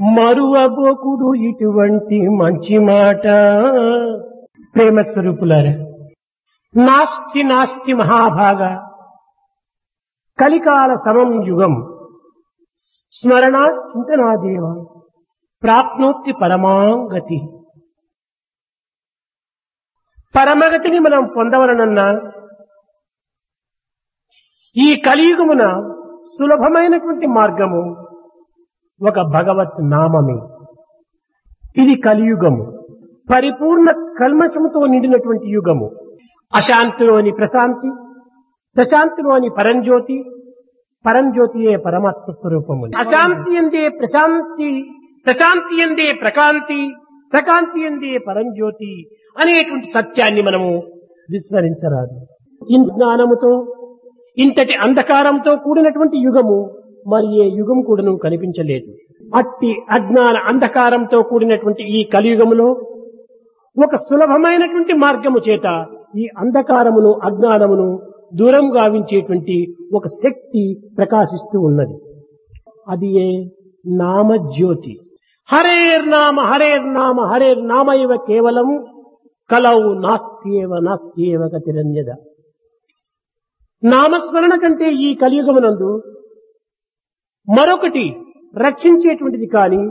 మరువబోకుడు ఇటువంటి మంచి మాట ప్రేమ స్వరూపులారా నాస్తి నాస్తి మహాభాగ కలికాల సమం యుగం స్మరణా చింతనాదేవ ప్రాప్నోత్తి పరమాంగతి పరమగతిని మనం పొందవలనన్నా ఈ కలియుగమున సులభమైనటువంటి మార్గము ఒక భగవత్ నామమే ఇది కలియుగము పరిపూర్ణ కల్మషముతో నిండినటువంటి యుగము అశాంతిలోని ప్రశాంతి ప్రశాంతిలోని పరంజ్యోతి పరంజ్యోతియే పరమాత్మ స్వరూపము అశాంతి ఎందే ప్రశాంతి ప్రశాంతి ఎందే ప్రకాంతి ప్రకాంతి ఎందే పరంజ్యోతి అనేటువంటి సత్యాన్ని మనము విస్మరించరాదు ఇంత జ్ఞానముతో ఇంతటి అంధకారంతో కూడినటువంటి యుగము మరి ఏ యుగం కూడాను కనిపించలేదు అట్టి అజ్ఞాన అంధకారంతో కూడినటువంటి ఈ కలియుగములో ఒక సులభమైనటువంటి మార్గము చేత ఈ అంధకారమును అజ్ఞానమును దూరం గావించేటువంటి ఒక శక్తి ప్రకాశిస్తూ ఉన్నది అది ఏ నామజ్యోతి హరేర్నామ హరేర్నామ హరేర్నామ ఇవ కేవలం కలౌ నాస్త్యేవ నాస్త్యేవ గతిరన్యద నామస్మరణ కంటే ఈ కలియుగమునందు మరొకటి రక్షించేటువంటిది కాని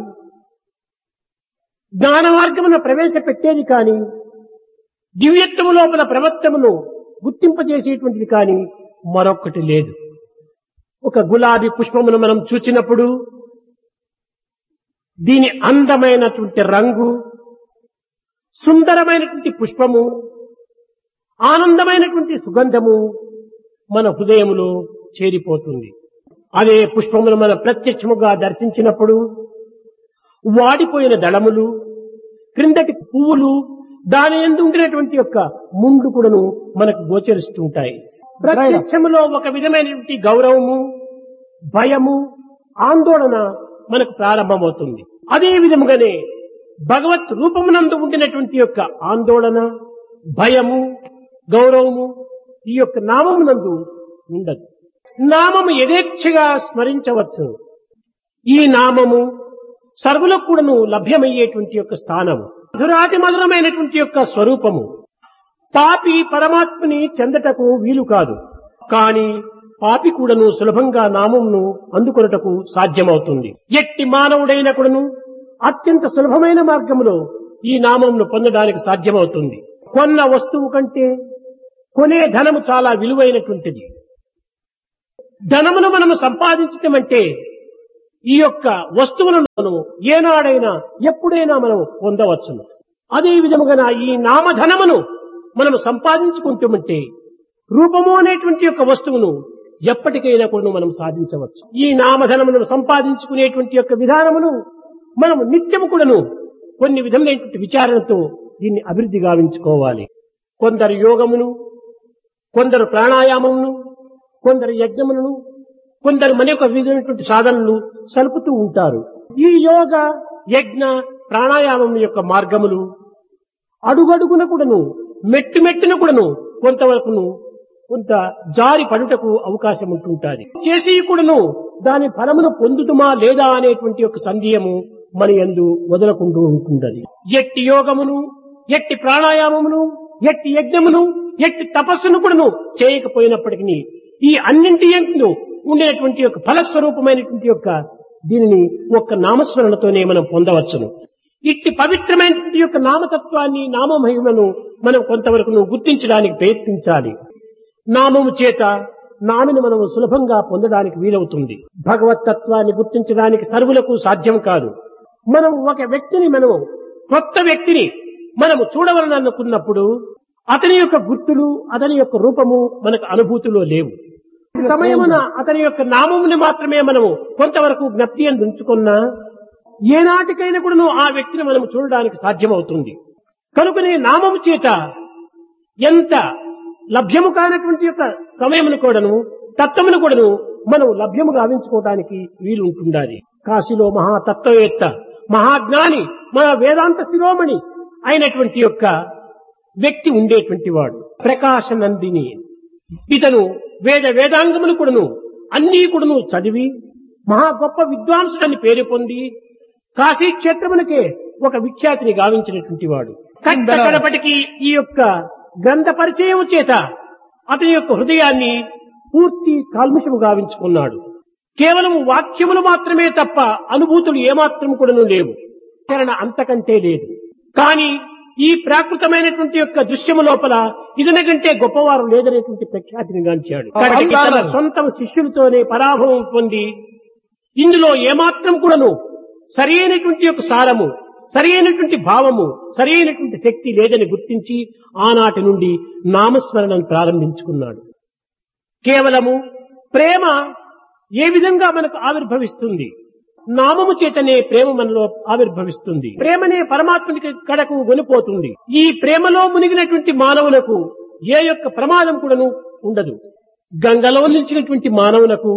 జ్ఞాన మార్గమున ప్రవేశపెట్టేది కాని దివ్యత్వము లోపల ప్రవర్తమును గుర్తింపజేసేటువంటిది కాని మరొక్కటి లేదు ఒక గులాబీ పుష్పమును మనం చూచినప్పుడు దీని అందమైనటువంటి రంగు సుందరమైనటువంటి పుష్పము ఆనందమైనటువంటి సుగంధము మన హృదయములో చేరిపోతుంది అదే పుష్పమును మనం ప్రత్యక్షముగా దర్శించినప్పుడు వాడిపోయిన దళములు క్రిందటి పువ్వులు దాని ఎందు ఉండినటువంటి యొక్క ముండ్లు కూడాను మనకు గోచరిస్తుంటాయి ప్రత్యక్షములో ఒక విధమైనటువంటి గౌరవము భయము ఆందోళన మనకు ప్రారంభమవుతుంది అదే విధముగానే భగవత్ రూపమునందు ఉండినటువంటి యొక్క ఆందోళన భయము గౌరవము ఈ యొక్క నామమునందు ఉండదు నామము యథేచ్ఛగా స్మరించవచ్చు ఈ నామము సర్వులకు కూడాను లభ్యమయ్యేటువంటి యొక్క స్థానము మధురాతి మధురమైనటువంటి యొక్క స్వరూపము పాపి పరమాత్మని చెందటకు వీలు కాదు కాని పాపి కూడాను సులభంగా నామమును అందుకొనటకు సాధ్యమవుతుంది ఎట్టి మానవుడైన కూడాను అత్యంత సులభమైన మార్గములో ఈ నామమును పొందడానికి సాధ్యమవుతుంది కొన్న వస్తువు కంటే కొనే ధనము చాలా విలువైనటువంటిది ధనమును మనము సంపాదించటం అంటే ఈ యొక్క వస్తువులను మనం ఏనాడైనా ఎప్పుడైనా మనం పొందవచ్చును అదే విధముగా ఈ నామధనమును మనం సంపాదించుకుంటామంటే రూపము అనేటువంటి యొక్క వస్తువును ఎప్పటికైనా కూడా మనం సాధించవచ్చు ఈ నామధనమును సంపాదించుకునేటువంటి యొక్క విధానమును మనం నిత్యము కూడాను కొన్ని విధములైనటువంటి విచారణతో దీన్ని అభివృద్ధి గావించుకోవాలి కొందరు యోగమును కొందరు ప్రాణాయామమును కొందరు యజ్ఞములను కొందరు మన యొక్క విధమైనటువంటి సాధనలు సలుపుతూ ఉంటారు ఈ యోగ యజ్ఞ ప్రాణాయామం యొక్క మార్గములు అడుగడుగున కూడాను మెట్టు మెట్టున కూడాను కొంతవరకును కొంత జారి పడుటకు అవకాశం ఉంటుంటుంది చేసి కూడాను దాని ఫలమును పొందుతుమా లేదా అనేటువంటి యొక్క సందేహము మన ఎందు వదలకుంటూ ఉంటుండది ఎట్టి యోగమును ఎట్టి ప్రాణాయామమును ఎట్టి యజ్ఞమును ఎట్టి తపస్సును కూడాను చేయకపోయినప్పటికీ ఈ అన్నింటి ఎందు ఉండేటువంటి యొక్క ఫలస్వరూపమైనటువంటి యొక్క దీనిని ఒక్క నామస్మరణతోనే మనం పొందవచ్చును ఇట్టి పవిత్రమైనటువంటి యొక్క నామతత్వాన్ని నామమహిమను మనం కొంతవరకు గుర్తించడానికి ప్రయత్నించాలి నామము చేత నామిని మనము సులభంగా పొందడానికి వీలవుతుంది భగవత్ తత్వాన్ని గుర్తించడానికి సర్వులకు సాధ్యం కాదు మనం ఒక వ్యక్తిని మనము కొత్త వ్యక్తిని మనము చూడవలని అనుకున్నప్పుడు అతని యొక్క గుర్తులు అతని యొక్క రూపము మనకు అనుభూతిలో లేవు సమయమున అతని యొక్క నామముని మాత్రమే మనము కొంతవరకు జ్ఞప్తి అని ఉంచుకున్నా ఏనాటికైనా కూడా ఆ వ్యక్తిని మనం చూడడానికి సాధ్యమవుతుంది కనుకనే నామము చేత ఎంత లభ్యము కానటువంటి యొక్క సమయమును కూడాను తత్వమును కూడాను మనం లభ్యము గావించుకోవడానికి వీలు ఉంటుండాలి కాశీలో మహాతత్వవేత్త మహాజ్ఞాని మన వేదాంత శిరోమణి అయినటువంటి యొక్క వ్యక్తి ఉండేటువంటి వాడు ప్రకాశ నందిని ఇతను వేద వేదాంగములు కూడాను అన్నీ కూడాను చదివి మహా గొప్ప విద్వాంసుడని పేరు పొంది కాశీ క్షేత్రమునకే ఒక విఖ్యాతిని గావించినటువంటి వాడు కట్ట కడపటికి ఈ యొక్క గ్రంథ పరిచయం చేత అతని యొక్క హృదయాన్ని పూర్తి కాల్ముషము గావించుకున్నాడు కేవలం వాక్యములు మాత్రమే తప్ప అనుభూతులు ఏమాత్రం కూడాను లేవు చరణ అంతకంటే లేదు కానీ ఈ ప్రాకృతమైనటువంటి యొక్క దృశ్యము లోపల ఇదనకంటే గొప్పవారు లేదనేటువంటి ప్రఖ్యాతిని గాంచాడు కడకి తన సొంత శిష్యులతోనే పరాభవం పొంది ఇందులో ఏమాత్రం కూడాను సరి అయినటువంటి యొక్క సారము సరి అయినటువంటి భావము సరి అయినటువంటి శక్తి లేదని గుర్తించి ఆనాటి నుండి నామస్మరణను ప్రారంభించుకున్నాడు కేవలము ప్రేమ ఏ విధంగా మనకు ఆవిర్భవిస్తుంది నామము చేతనే ప్రేమ మనలో ఆవిర్భవిస్తుంది ప్రేమనే పరమాత్మునికి కడకు కొనిపోతుంది ఈ ప్రేమలో మునిగినటువంటి మానవులకు ఏ యొక్క ప్రమాదం కూడాను ఉండదు గంగలో నిలిచినటువంటి మానవులకు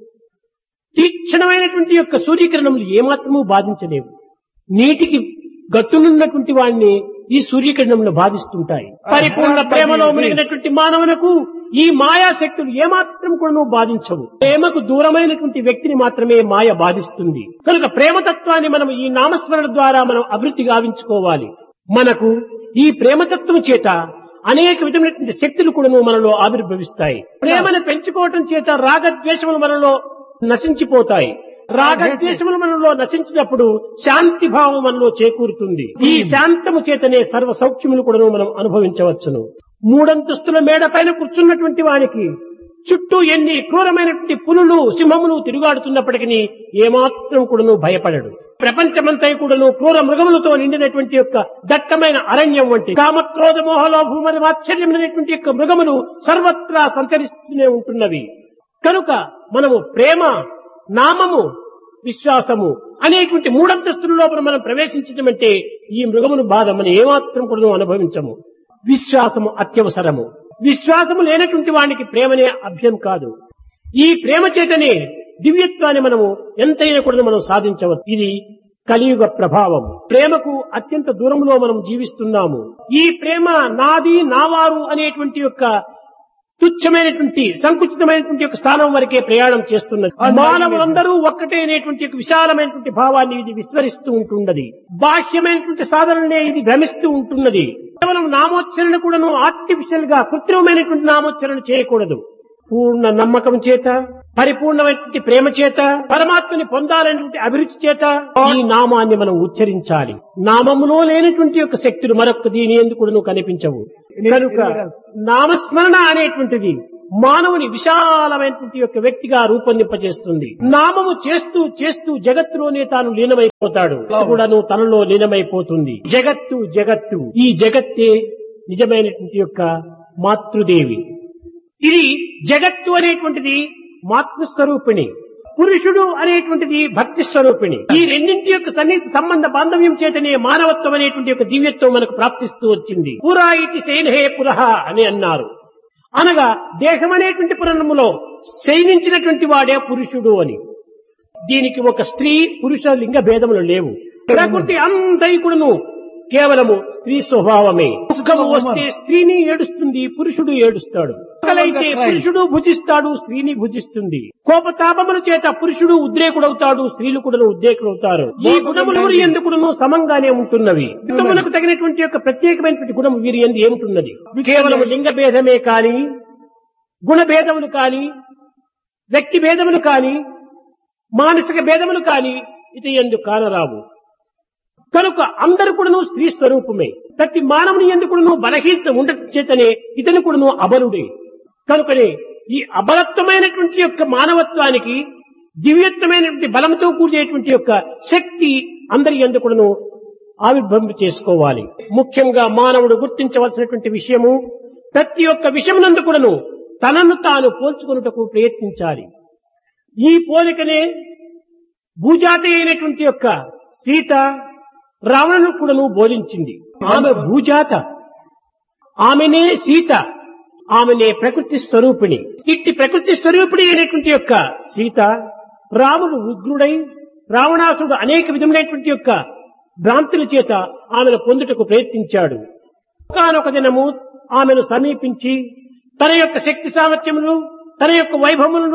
తీక్షణమైనటువంటి యొక్క సూర్యకిరణములు ఏమాత్రము బాధించలేవు నీటికి గట్టునున్నటువంటి వాడిని ఈ సూర్యకిరణములు బాధిస్తుంటాయి పరిపూర్ణ ప్రేమలో మునిగినటువంటి మానవులకు ఈ మాయా శక్తులు ఏమాత్రం కూడా బాధించవు ప్రేమకు దూరమైనటువంటి వ్యక్తిని మాత్రమే మాయ బాధిస్తుంది కనుక ప్రేమతత్వాన్ని మనం ఈ నామస్మరణ ద్వారా మనం అభివృద్ధి గావించుకోవాలి మనకు ఈ ప్రేమతత్వం చేత అనేక విధమైనటువంటి శక్తులు కూడా మనలో ఆవిర్భవిస్తాయి ప్రేమను పెంచుకోవటం చేత రాగద్వేషములు మనలో నశించిపోతాయి రాగద్వేషములు మనలో నశించినప్పుడు శాంతి భావం మనలో చేకూరుతుంది ఈ శాంతము చేతనే సర్వ సౌఖ్యములు కూడా మనం అనుభవించవచ్చును మూడంతస్తుల మేడ పైన కూర్చున్నటువంటి వానికి చుట్టూ ఎన్ని క్రూరమైనటువంటి పులులు సింహములు తిరుగాడుతున్నప్పటికీ ఏమాత్రం కూడాను భయపడడు ప్రపంచమంతా కూడాను క్రూర మృగములతో నిండినటువంటి యొక్క దట్టమైన అరణ్యం వంటి కామక్రోధ మోహలో భూమని ఆశ్చర్యమైనటువంటి యొక్క మృగములు సర్వత్రా సంచరిస్తూనే ఉంటున్నవి కనుక మనము ప్రేమ నామము విశ్వాసము అనేటువంటి మూడంతస్తుల లోపల మనం ప్రవేశించడమంటే ఈ మృగమును బాధ మనం ఏమాత్రం కూడా అనుభవించము విశ్వాసము అత్యవసరము విశ్వాసము లేనటువంటి వానికి ప్రేమనే అభ్యం కాదు ఈ ప్రేమ చేతనే దివ్యత్వాన్ని మనము ఎంతైనా కూడా మనం సాధించవచ్చు ఇది కలియుగ ప్రభావం ప్రేమకు అత్యంత దూరంలో మనం జీవిస్తున్నాము ఈ ప్రేమ నాది నావారు అనేటువంటి యొక్క తుచ్చమైనటువంటి సంకుచితమైనటువంటి యొక్క స్థానం వరకే ప్రయాణం చేస్తున్నది మానవులందరూ ఒక్కటే అనేటువంటి యొక్క విశాలమైనటువంటి భావాన్ని ఇది విస్మరిస్తూ ఉంటున్నది బాహ్యమైనటువంటి సాధనలనే ఇది భ్రమిస్తూ ఉంటున్నది కేవలం నామోచ్చరణ కూడాను ఆర్టిఫిషియల్ గా కృత్రిమమైనటువంటి నామోచ్చరణ చేయకూడదు పూర్ణ నమ్మకం చేత పరిపూర్ణమైనటువంటి ప్రేమ చేత పరమాత్మని పొందాలనేటువంటి అభిరుచి చేత ఈ నామాన్ని మనం ఉచ్చరించాలి నామములో లేనటువంటి యొక్క శక్తులు మరొక దీని ఎందుకు కనిపించవు కనుక నామస్మరణ అనేటువంటిది మానవుని విశాలమైనటువంటి యొక్క వ్యక్తిగా రూపొందింపజేస్తుంది నామము చేస్తూ చేస్తూ జగత్తులోనే తాను లీనమైపోతాడు కూడాను తనలో లీనమైపోతుంది జగత్తు జగత్తు ఈ జగత్తే నిజమైనటువంటి యొక్క మాతృదేవి ఇది జగత్తు అనేటువంటిది మాతృస్వరూపిణి పురుషుడు అనేటువంటిది భక్తి స్వరూపిణి ఈ రెండింటి యొక్క సన్నిహిత సంబంధ బాంధవ్యం చేతనే మానవత్వం అనేటువంటి యొక్క దివ్యత్వం మనకు ప్రాప్తిస్తూ వచ్చింది పురా ఇతి శైనహే పురహ అని అన్నారు అనగా దేహం అనేటువంటి పురాణములో శయనించినటువంటి వాడే పురుషుడు అని దీనికి ఒక స్త్రీ పురుష లింగ భేదములు లేవు ప్రకృతి అంతైకుడును కేవలము స్త్రీ స్వభావమే సుఖము వస్తే స్త్రీని ఏడుస్తుంది పురుషుడు ఏడుస్తాడు ఆకలైతే పురుషుడు భుజిస్తాడు స్త్రీని భుజిస్తుంది కోపతాపముల చేత పురుషుడు ఉద్రేకుడవుతాడు స్త్రీలు కూడా ఉద్రేకుడవుతారు ఈ గుణములు వీరి ఎందుకును సమంగానే ఉంటున్నవి మనకు తగినటువంటి యొక్క ప్రత్యేకమైనటువంటి గుణం వీరి ఎందు ఏముంటున్నది కేవలం లింగ భేదమే కాని గుణ భేదములు కాని వ్యక్తి భేదములు కాని మానసిక భేదములు కాని ఇది ఎందు కానరావు కనుక అందరు కూడాను స్త్రీ స్వరూపమే ప్రతి మానవుని ఎందుకును బలహీనత ఉండటం చేతనే ఇతను కూడాను అబలుడే కనుకనే ఈ అబలత్వమైనటువంటి యొక్క మానవత్వానికి దివ్యత్వమైనటువంటి బలంతో కూడినటువంటి యొక్క శక్తి అందరి ఎందుకును ఆవిర్భవం చేసుకోవాలి ముఖ్యంగా మానవుడు గుర్తించవలసినటువంటి విషయము ప్రతి ఒక్క విషయమునందు కూడాను తనను తాను పోల్చుకున్నటకు ప్రయత్నించాలి ఈ పోలికనే భూజాతి అయినటువంటి యొక్క సీత రావణను కూడాను బోధించింది ఆమె భూజాత ఆమెనే సీత ఆమెనే ప్రకృతి స్వరూపిణి ఇట్టి ప్రకృతి స్వరూపిణి అయినటువంటి యొక్క సీత రాముడు ఉగ్రుడై రావణాసుడు అనేక విధములైనటువంటి యొక్క భ్రాంతుల చేత ఆమెను పొందుటకు ప్రయత్నించాడు ఒకనొక దినము ఆమెను సమీపించి తన యొక్క శక్తి సామర్థ్యములు తన యొక్క వైభవములను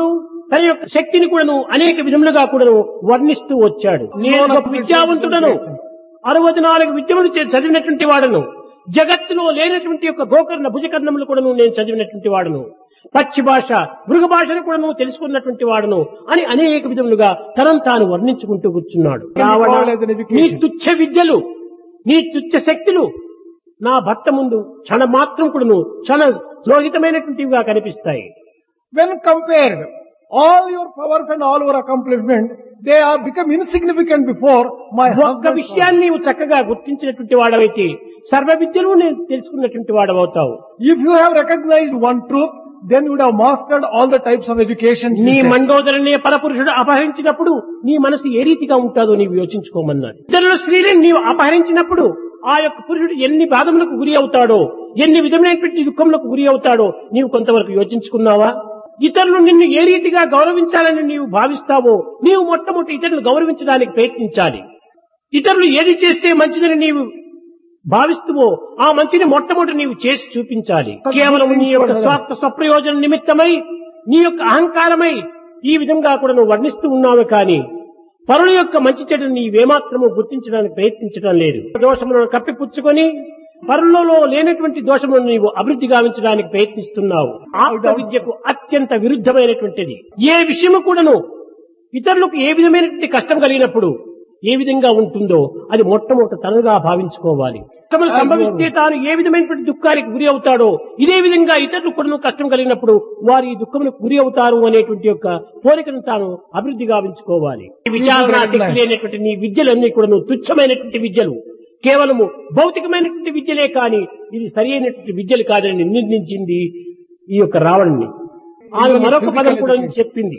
తన యొక్క శక్తిని కూడాను అనేక విధములుగా కూడాను వర్ణిస్తూ వచ్చాడు నేను ఒక విద్యావంతుడను అరవై నాలుగు విద్యములు చే- చదివినటువంటి వాడను జగత్తులో లేనటువంటి యొక్క గోకర్ణ భుజకర్ణములు కూడాను నేను చదివినటువంటి వాడను పక్షి భాష మృగ భాషను కూడాను తెలుసుకున్నటువంటి వాడను అని అనేక విధములుగా తనను తాను వర్ణించుకుంటూ కూర్చున్నాడు Ravana called as an education. నీ తుచ్చ విద్యలు నీ తుచ్చ శక్తులు నా భర్త ముందు క్షణ మాత్రం కూడాను క్షణ ద్రోహితమైనటువంటివిగా కనిపిస్తాయి When compared, all your powers and all your accomplishment, they are become insignificant before my ఒక్క husband. విషయాన్ని నీవు చక్కగా గుర్తించినటువంటి వాడవైతే సర్వ విద్యలు నేను తెలుసుకున్నటువంటి వాడవవుతావు If you have recognized one truth, then you would have mastered all the types of education. నీ system. మండోదరనే పరపురుషుడు అపహరించినప్పుడు నీ మనసు ఏ రీతిగా ఉంటుందో నీవు యోచించుకోమన్నది ఇతరుల స్త్రీలను నీవు అపహరించినప్పుడు ఆ యొక్క పురుషుడు ఎన్ని బాధములకు గురి అవుతాడో ఎన్ని విధమైనటువంటి దుఃఖములకు గురి అవుతాడో నీవు కొంతవరకు యోచించుకున్నావా ఇతరులు నిన్ను ఏ రీతిగా గౌరవించాలని నీవు భావిస్తావో నీవు మొట్టమొదటి ఇతరులు గౌరవించడానికి ప్రయత్నించాలి ఇతరులు ఏది చేస్తే మంచిదని నీవు భావిస్తువో ఆ మంచిని మొట్టమొదటి నీవు చేసి చూపించాలి కేవలం నీ యొక్క స్వార్థ స్వప్రయోజన నిమిత్తమై నీ యొక్క అహంకారమై ఈ విధంగా కూడా నువ్వు వర్ణిస్తూ ఉన్నావు కానీ పరుల యొక్క మంచి చెడుని నీవేమాత్రము గుర్తించడానికి ప్రయత్నించడం లేదు దోషములను కప్పిపుచ్చుకొని పరులలో లేనటువంటి దోషములను నీవు అభివృద్ధి గావించడానికి ప్రయత్నిస్తున్నావు ఆత్మ విద్యకు అత్యంత విరుద్ధమైనటువంటిది ఏ విషయము కూడాను ఇతరులకు ఏ విధమైనటువంటి కష్టం కలిగినప్పుడు ఏ విధంగా ఉంటుందో అది మొట్టమొదట తనగా భావించుకోవాలి కష్టములు సంభవిస్తే తాను ఏ విధమైనటువంటి దుఃఖానికి గురి అవుతాడో ఇదే విధంగా ఇతరులకు కూడా కష్టం కలిగినప్పుడు వారు ఈ దుఃఖములకు గురి అవుతారు అనేటువంటి యొక్క కోరికను తాను అభివృద్ధి గావించుకోవాలి ఈ విచారణ శక్తి లేనటువంటి నీ విద్యలన్నీ కూడా నువ్వు తుచ్చమైనటువంటి విద్యలు కేవలము భౌతికమైనటువంటి విద్యలే కాని ఇది సరి అయినటువంటి విద్యలు కాదని నిర్ణయించింది ఈ యొక్క రావణుని ఆమె మరొక పదం కూడా చెప్పింది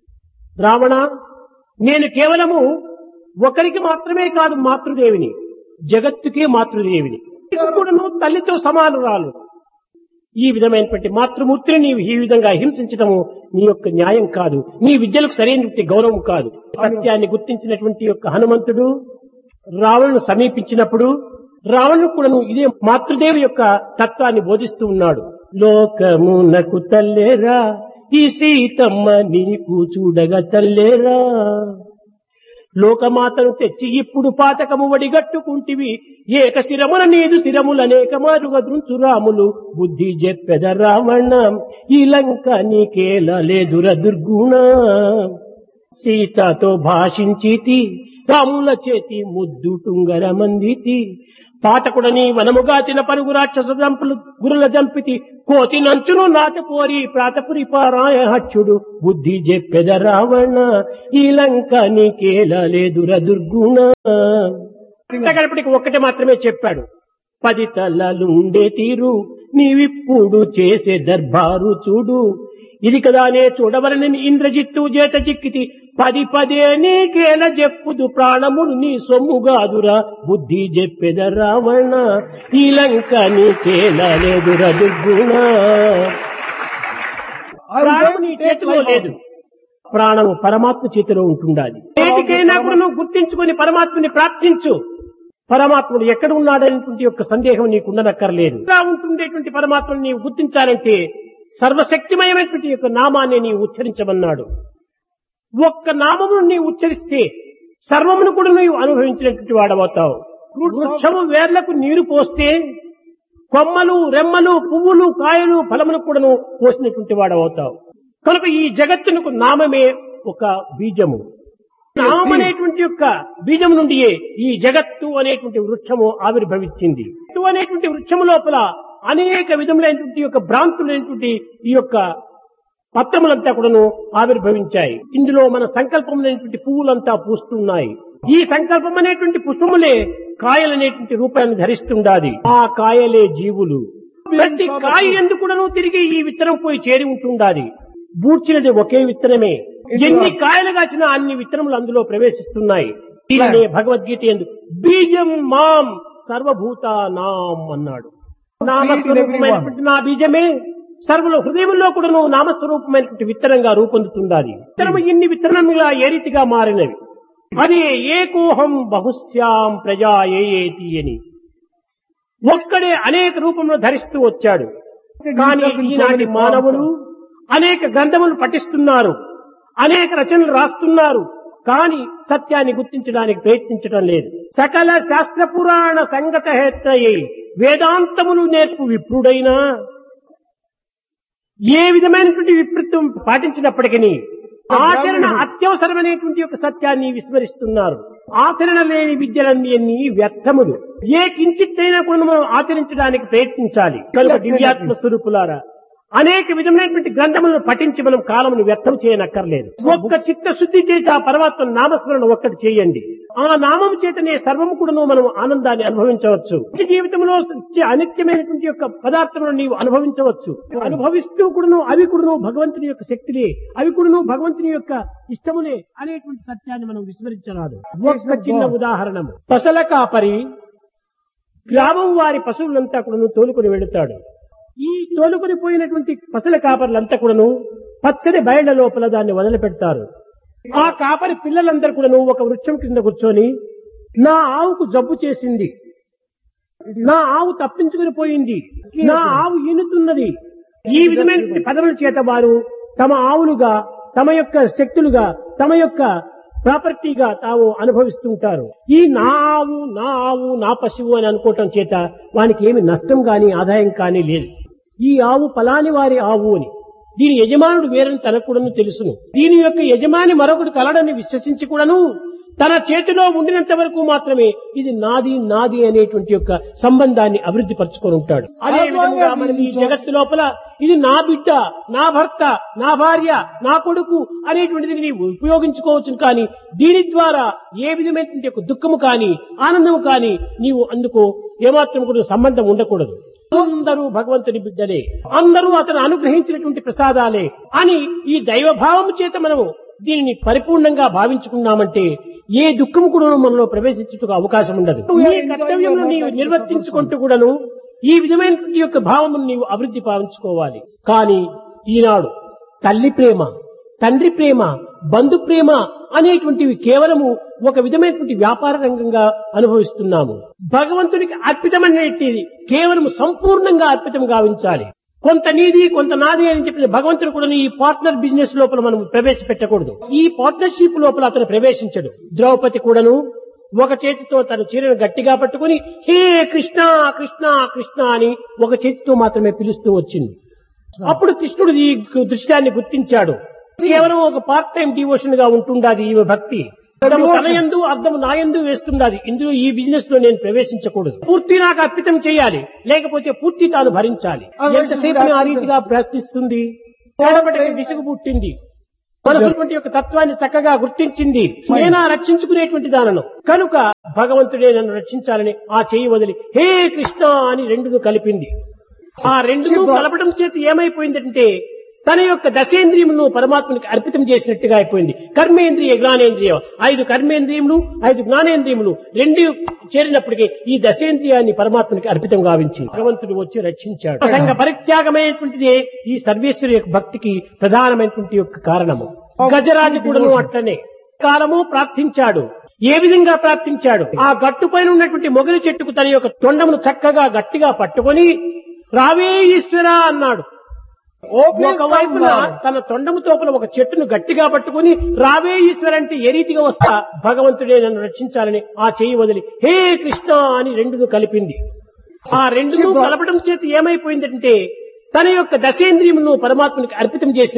రావణ నేను కేవలము ఒకరికి మాత్రమే కాదు మాతృదేవిని జగత్తుకే మాతృదేవిని కూడాను తల్లితో సమానురాలు ఈ విధమైనటువంటి మాతృమూర్తిని నీవు ఈ విధంగా హింసించడము నీ యొక్క న్యాయం కాదు నీ విద్యలకు సరైనటువంటి గౌరవం కాదు సత్యాన్ని గుర్తించినటువంటి యొక్క హనుమంతుడు రావణును సమీపించినప్పుడు రావణుడు కూడాను ఇదే మాతృదేవి యొక్క తత్వాన్ని బోధిస్తూ ఉన్నాడు లోకమునకు తల్లేరా ఈ సీతమ్మ నీకు చూడగా తల్లేరా లోకమాతను తెచ్చి ఇప్పుడు పాతకము వడిగట్టుకుంటివి ఏక శిరమున నీదు శిరములనేక మారుగా దృంచురాములు బుద్ధి చెప్పెద రావణ ఈ లంక నీకేల లేదుర దుర్గుణ సీతతో భాషించితి రాముల చేతి ముద్దు టుంగర మందితి పాతకుడని వనముగాచిన పరుగు రాక్షస జంపులు గురుల జంపితి కోతి నంచును నాతపోరి ప్రాతపురి పారాయ హచ్చుడు బుద్ధి చెప్పెద రావణ ఈ లంక నీకేలా లేదుర దుర్గుణ గడపటికి ఒక్కటి మాత్రమే చెప్పాడు పది తలలుండే తీరు నీవిప్పుడు చేసే దర్బారు చూడు ఇది కదానే చూడవలనని ఇంద్రజిత్తు చేత చిక్కితి పది పదే నీకేల చెప్పుదు ప్రాణముడు నీ సొమ్ముగాదురా బుద్ధి చెప్పెద రావణ ఈ లంక నీకేలా లేదురా దుర్గుణ ప్రాణము నీ చేతిలో లేదు ప్రాణము పరమాత్మ చేతిలో ఉంటుండాలి ఏటికైనా కూడా నువ్వు గుర్తించుకొని పరమాత్మని ప్రార్థించు పరమాత్ముడు ఎక్కడ ఉన్నాడనేటువంటి యొక్క సందేహం నీకు ఉండనక్కర్లేదు ఇలా ఉంటుండేటువంటి పరమాత్మను నీవు గుర్తించాలంటే సర్వశక్తిమయమైనటువంటి యొక్క నామాన్ని నీవు ఉచ్చరించమన్నాడు ఒక్క నామమును నీవు ఉచ్చరిస్తే సర్వమును కూడా నీవు అనుభవించినటువంటి వాడవుతావు వృక్షము వేర్లకు నీరు పోస్తే కొమ్మలు రెమ్మలు పువ్వులు కాయలు ఫలములు కూడాను పోసినటువంటి వాడవుతావు కనుక ఈ జగత్తునకు నామమే ఒక బీజము నామం అనేటువంటి యొక్క బీజం నుండియే ఈ జగత్తు అనేటువంటి వృక్షము ఆవిర్భవించింది జగత్తు అనేటువంటి వృక్షము లోపల అనేక విధములైనటువంటి యొక్క భ్రాంతులైనటువంటి ఈ యొక్క పత్రములంతా కూడాను ఆవిర్భవించాయి ఇందులో మన సంకల్పములైనటువంటి పువ్వులంతా పూస్తున్నాయి ఈ సంకల్పం అనేటువంటి పుష్పములే కాయలనేటువంటి రూపాన్ని ధరిస్తుండాది ఆ కాయలే జీవులు ప్రతి కాయ ఎందుకు కూడాను తిరిగి ఈ విత్తనం పోయి చేరి ఉంటుండాలి బూడ్చినది ఒకే విత్తనమే ఎన్ని కాయలు కాచినా అన్ని విత్తనములు అందులో ప్రవేశిస్తున్నాయి దీనినే భగవద్గీత ఎందు బీజం మాం సర్వభూతానాం అన్నాడు నామస్వరూపమైనటువంటి నా బీజమే సర్వుల హృదయంలో కూడా నువ్వు నామస్వరూపమైనటువంటి విత్తనంగా రూపొందుతుండాలి విత్తనము ఇన్ని విత్తనముగా ఏ రీతిగా మారినవి అదే ఏకోహం బహుశ్యాం ప్రజా ఏయేతి అని ఒక్కడే అనేక రూపంలో ధరిస్తూ వచ్చాడు కానీ ఈనాటి మానవులు అనేక గ్రంథములు పఠిస్తున్నారు అనేక రచనలు రాస్తున్నారు కానీ సత్యాన్ని గుర్తించడానికి ప్రయత్నించడం లేదు సకల శాస్త్ర పురాణ సంగత హేత్రయే వేదాంతములు నేర్పు విప్రుడైనా ఏ విధమైనటువంటి విపరీతం పాటించినప్పటికీ ఆచరణ అత్యవసరమైనటువంటి యొక్క సత్యాన్ని విస్మరిస్తున్నారు ఆచరణ లేని విద్యలన్నీ వ్యర్థములు ఏ కించిత్తైనా కూడా మనం ఆచరించడానికి ప్రయత్నించాలి కనుక దివ్యాత్మ స్వరూపులారా అనేక విధమైనటువంటి గ్రంథములను పఠించి మనం కాలమును వ్యర్థం చేయనక్కర్లేదు ఒక్క చిత్తశుద్ధి చేసి ఆ పరమాత్మ నామస్మరణ ఒక్కటి చేయండి ఆ నామము చేతనే సర్వము కూడాను మనం ఆనందాన్ని అనుభవించవచ్చు నిత్య జీవితంలో వచ్చే అనిత్యమైనటువంటి యొక్క పదార్థములను నీవు అనుభవించవచ్చు అనుభవిస్తూ కూడాను అవి కూడాను భగవంతుని యొక్క శక్తిలే అవి కూడాను భగవంతుని యొక్క ఇష్టములే అనేటువంటి సత్యాన్ని మనం విస్మరించరాదు ఒక్క చిన్న ఉదాహరణము పసల కాపరి గ్రామం వారి పశువులంతా కూడాను తోలుకొని వెళుతాడు ఈ తోలుకొని పోయినటువంటి పసల కాపర్లంతా కూడాను పచ్చని బయళ్ల లోపల దాన్ని వదిలిపెడతారు ఆ కాపరి పిల్లలందరూ కూడాను ఒక వృక్షం కింద కూర్చొని నా ఆవుకు జబ్బు చేసింది నా ఆవు తప్పించుకుని పోయింది నా ఆవు ఈనుతున్నది ఈ విధమైనటువంటి పదవుల చేత వారు తమ ఆవులుగా తమ యొక్క శక్తులుగా తమ యొక్క ప్రాపర్టీగా తాము అనుభవిస్తుంటారు ఈ నా ఆవు నా ఆవు నా పశువు అని అనుకోవటం చేత వానికి ఏమి నష్టం గాని ఆదాయం కానీ లేదు ఈ ఆవు పలాని వారి ఆవు అని దీని యజమానుడు వేరని తనకు కూడాను తెలుసును దీని యొక్క యజమాని మరొకటి కలడని విశ్వసించి కూడాను తన చేతిలో ఉండినంత వరకు మాత్రమే ఇది నాది నాది అనేటువంటి యొక్క సంబంధాన్ని అభివృద్ధి పరుచుకొని ఉంటాడు అదే విధంగా మనకి ఈ జగత్తు లోపల ఇది నా బిడ్డ నా భర్త నా భార్య నా కొడుకు అనేటువంటిది నీవు ఉపయోగించుకోవచ్చు కానీ దీని ద్వారా ఏ విధమైనటువంటి యొక్క దుఃఖము కానీ ఆనందము కానీ నీవు అందుకో ఏమాత్రం కూడా సంబంధం ఉండకూడదు అందరూ భగవంతుని బిడ్డలే అందరూ అతను అనుగ్రహించినటువంటి ప్రసాదాలే అని ఈ దైవభావము చేత మనము దీనిని పరిపూర్ణంగా భావించుకున్నామంటే ఏ దుఃఖము కూడా మనలో ప్రవేశించుటకు అవకాశం ఉండదు నీ కర్తవ్యమును నీవు నిర్వర్తించుకుంటూ కూడాను ఈ విధమైనటువంటి యొక్క భావమును నీవు అభివృద్ధి భావించుకోవాలి కానీ ఈనాడు తల్లి ప్రేమ తండ్రి ప్రేమ బంధు ప్రేమ అనేటువంటివి కేవలము ఒక విధమైనటువంటి వ్యాపార రంగంగా అనుభవిస్తున్నాము భగవంతునికి అర్పితమనేటిది కేవలం సంపూర్ణంగా అర్పితం గావించాలి కొంత నీది కొంత నాది అని చెప్పిన భగవంతుడు కూడా ఈ పార్ట్నర్ బిజినెస్ లోపల మనం ప్రవేశపెట్టకూడదు ఈ పార్ట్నర్షిప్ లోపల అతను ప్రవేశించడు ద్రౌపది కూడాను ఒక చేతితో తన చీరను గట్టిగా పట్టుకుని హే కృష్ణ కృష్ణ కృష్ణ అని ఒక చేతితో మాత్రమే పిలుస్తూ వచ్చింది అప్పుడు కృష్ణుడు ఈ దృశ్యాన్ని గుర్తించాడు కేవలం ఒక పార్ట్ టైం డివోషన్ గా ఉంటుండాది ఈమె భక్తి తమ తన యందు అర్థం నా యందు వేస్తుండాది ఇందులో ఈ బిజినెస్ లో నేను ప్రవేశించకూడదు పూర్తి నాకు అర్పితం చేయాలి లేకపోతే పూర్తి తాను భరించాలి ఎంతసేపు ఆ రీతిగా ప్రవర్తిస్తుంది తేడబడికి విసుగు పుట్టింది మనసుటువంటి యొక్క తత్వాన్ని చక్కగా గుర్తించింది నేనా రక్షించుకునేటువంటి దానను కనుక భగవంతుడే నన్ను రక్షించాలని ఆ చేయి వదిలి హే కృష్ణ అని రెండును కలిపింది ఆ రెండును కలపడం చేత ఏమైపోయిందంటే తన యొక్క దశేంద్రియమును పరమాత్మనికి అర్పితం చేసినట్టుగా అయిపోయింది కర్మేంద్రియ జ్ఞానేంద్రియం ఐదు కర్మేంద్రియములు ఐదు జ్ఞానేంద్రియములు రెండు చేరినప్పటికీ ఈ దశేంద్రియాన్ని పరమాత్మనికి అర్పితం గావించి భగవంతుడు వచ్చి రక్షించాడు సంఘ పరిత్యాగమైనటువంటిదే ఈ సర్వేశ్వరి యొక్క భక్తికి ప్రధానమైనటువంటి యొక్క కారణము గజరాజు కూడాను అట్లనే కాలము ప్రార్థించాడు ఏ విధంగా ప్రార్థించాడు ఆ గట్టు పైన ఉన్నటువంటి మొగలి చెట్టుకు తన యొక్క తొండమును చక్కగా గట్టిగా పట్టుకొని రావే ఈశ్వర అన్నాడు ఒకవైపున తన తొండము తోపల ఒక చెట్టును గట్టిగా పట్టుకుని రావే ఈశ్వర అంటే ఏ రీతిగా వస్తా భగవంతుడే నన్ను రక్షించాలని ఆ చేయి వదిలి హే కృష్ణ అని రెండును కలిపింది ఆ రెండును కలపడం చేత ఏమైపోయిందంటే తన యొక్క దశేంద్రియమును పరమాత్మనికి అర్పితం చేసిన